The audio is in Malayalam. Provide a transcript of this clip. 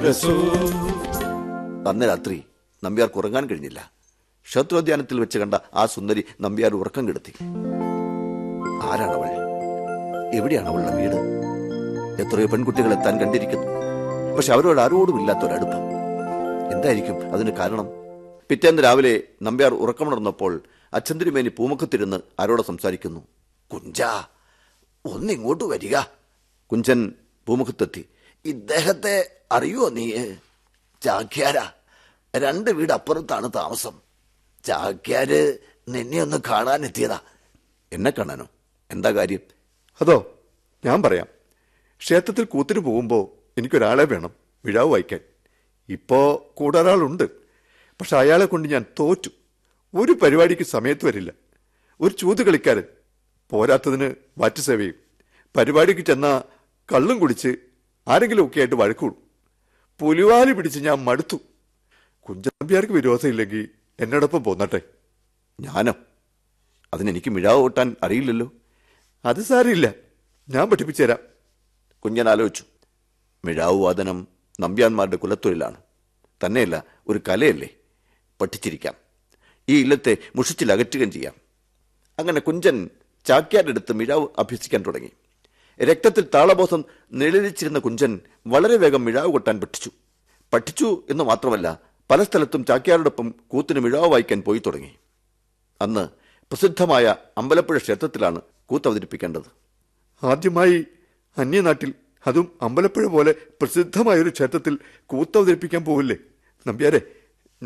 സരസോ അന്ന് രാത്രി നമ്പ്യാർക്ക് ഉറങ്ങാൻ കഴിഞ്ഞില്ല ക്ഷേത്രോദ്യാനത്തിൽ വെച്ച് കണ്ട ആ സുന്ദരി നമ്പ്യാർ ഉറക്കം കെടുത്തി ആരാണവൾ എവിടെയാണ് അവളുടെ വീട് എത്രയോ പെൺകുട്ടികളെ താൻ കണ്ടിരിക്കുന്നു പക്ഷെ അവരോട് ആരോടും ഇല്ലാത്തൊരടുപ്പം എന്തായിരിക്കും അതിന് കാരണം പിറ്റേന്ന് രാവിലെ നമ്പ്യാർ ഉറക്കമുണർന്നപ്പോൾ അച്ഛന്തിരുമേനി പൂമുഖത്തിരുന്ന് ആരോട് സംസാരിക്കുന്നു കുഞ്ചാ ഒന്നിങ്ങോട്ട് വരിക കുഞ്ചൻ പൂമുഖത്തെത്തി ഇദ്ദേഹത്തെ അറിയോ നീ ചാക്യാര രണ്ട് വീട് അപ്പുറത്താണ് താമസം ചാക്യാര് നിന്നെ ഒന്ന് കാണാനെത്തിയതാ എന്നെ കാണാനോ എന്താ കാര്യം അതോ ഞാൻ പറയാം ക്ഷേത്രത്തിൽ കൂത്തിന് പോകുമ്പോ എനിക്കൊരാളെ വേണം വിഴാവ് വായിക്കാൻ ഇപ്പോ കൂടെ ഒരാളുണ്ട് പക്ഷെ അയാളെ കൊണ്ട് ഞാൻ തോറ്റു ഒരു പരിപാടിക്ക് സമയത്ത് വരില്ല ഒരു ചൂത് കളിക്കാരൻ പോരാത്തതിന് വാറ്റ് സേവയും പരിപാടിക്ക് ചെന്ന കള്ളും കുടിച്ച് ആരെങ്കിലും ഒക്കെ ആയിട്ട് വഴക്കൂടും പുലിവാലി പിടിച്ച് ഞാൻ മടുത്തു കുഞ്ചനമ്പ്യാർക്ക് വിരോധമില്ലെങ്കിൽ എന്നോടൊപ്പം പോന്നട്ടെ ഞാനോ അതിനെനിക്ക് മിഴാവ് ഓട്ടാൻ അറിയില്ലല്ലോ അത് സാരമില്ല ഞാൻ പഠിപ്പിച്ചു തരാം കുഞ്ഞൻ ആലോചിച്ചു മിഴാവ് വാദനം നമ്പ്യാന്മാരുടെ കുലത്തൊഴിലാണ് തന്നെയല്ല ഒരു കലയല്ലേ പഠിച്ചിരിക്കാം ഈ ഇല്ലത്തെ മുഷിച്ചിൽ അകറ്റുകയും ചെയ്യാം അങ്ങനെ കുഞ്ചൻ ചാക്യാരെടുത്ത് മിഴാവ് അഭ്യസിക്കാൻ തുടങ്ങി രക്തത്തിൽ താളബോധം നിഴലിച്ചിരുന്ന കുഞ്ചൻ വളരെ വേഗം മിഴാവ് കൊട്ടാൻ പഠിച്ചു പഠിച്ചു എന്ന് മാത്രമല്ല പല സ്ഥലത്തും ചാക്യാരോടൊപ്പം കൂത്തിന് മിഴാവ് വായിക്കാൻ പോയി തുടങ്ങി അന്ന് പ്രസിദ്ധമായ അമ്പലപ്പുഴ ക്ഷേത്രത്തിലാണ് കൂത്ത് അവതരിപ്പിക്കേണ്ടത് ആദ്യമായി അന്യനാട്ടിൽ അതും അമ്പലപ്പുഴ പോലെ പ്രസിദ്ധമായ ഒരു ക്ഷേത്രത്തിൽ കൂത്തവതരിപ്പിക്കാൻ പോവില്ലേ നമ്പ്യാരെ